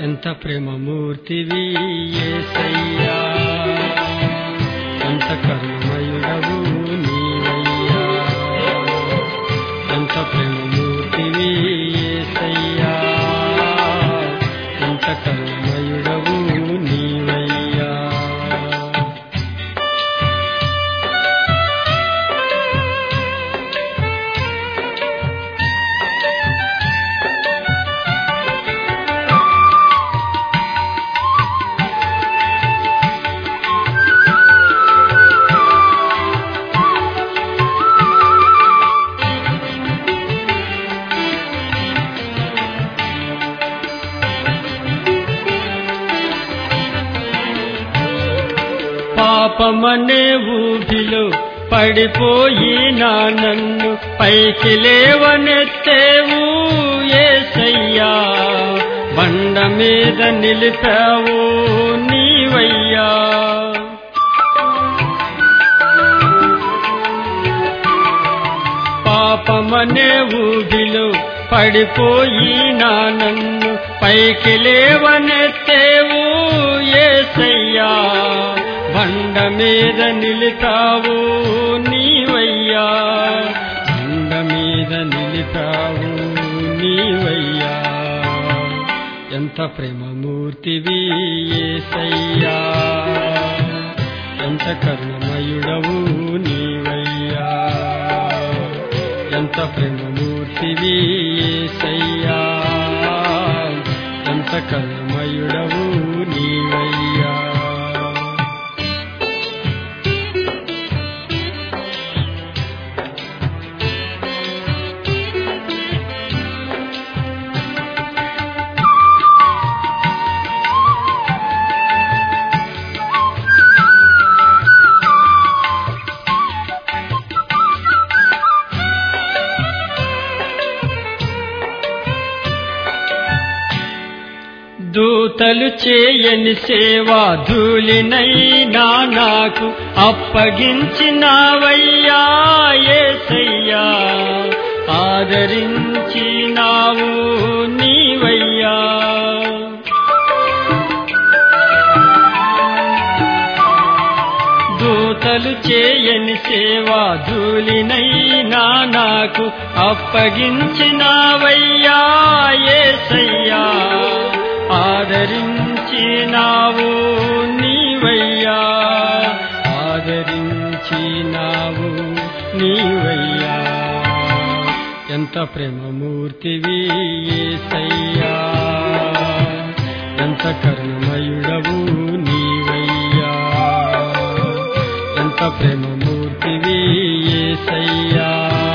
ఎంత ప్రేమమూర్తివి యేసయ్యా ఎంత కరుణమయుడవు నీవయ్యా ఎంత ప్రేమమూర్తివి యేసయ్యా ఎంత కరుణమయుడవు నీవయ్యా పాపమనే ఊబిలో పడిపోయి నా నన్ను పైకి లేవనెత్తేవు ఏసయ్యా బండ మీద నిలిపావు నీవయ్యా పాపమనే ఊబిలో పడిపోయి నా నన్ను పైకి లేవనెత్తేవు ఏసయ్యా బండ మీద నిలిపావు నీవయ్యా బండ మీద నిలిపావు నీవయ్యా ఎంత ప్రేమమూర్తివి ఏసయ్యా ఎంత కరుణమయుడవు నీవయ్యా ఎంత ప్రేమమూర్తివి ఏసయ్యా ఎంత కరుణమయుడవు నీవయ్యా దూతలు చేయని సేవా ధూళినైనా నాకు అప్పగించినావయ్యా ఏసయ్యా ఆదరించినావు నీవయ్యా దూతలు చేయని సేవా ధూళినైనా నాకు అప్పగించినావయ్యా ఏసయ్యా ఆదరించినావు నీవయ్యా ఆదరించినావు నీవయ్యా ఎంత ప్రేమమూర్తివి ఏసయ్యా ఎంత కరుణమయుడవు నీవయ్యా ఎంత ప్రేమమూర్తివి ఏసయ్యా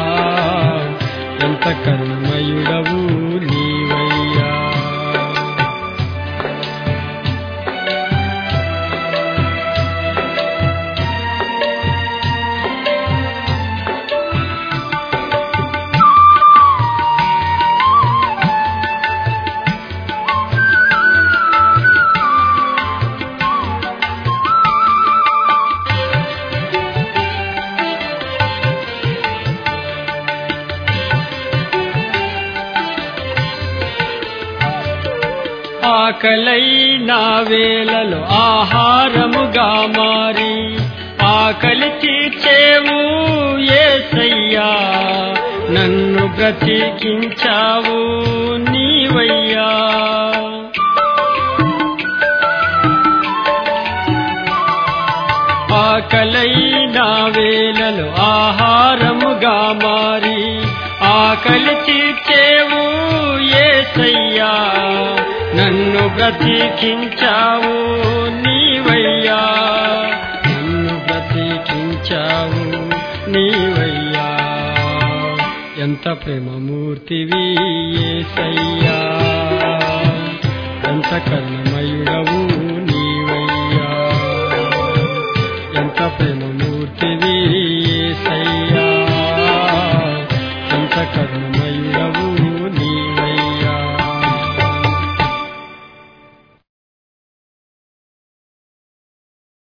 ఎంత కరుణమయుడవు నీవయ్యా ఆకలైన వేళలో ఆహారముగా మారి ఆకలి తీర్చేవు ఏసయ్యా నన్ను బ్రతికించావు నీవయ్యా ఆకలైన వేళలో ఆహారముగా మారి ఆకలి తీర్చేవు ఏసయ్యా నన్ను బ్రతికించావు నీవయ్యా నన్ను బ్రతికించావు నీవయ్యా ఎంత ప్రేమమూర్తివి ఏసయ్యా ఎంత కరుణ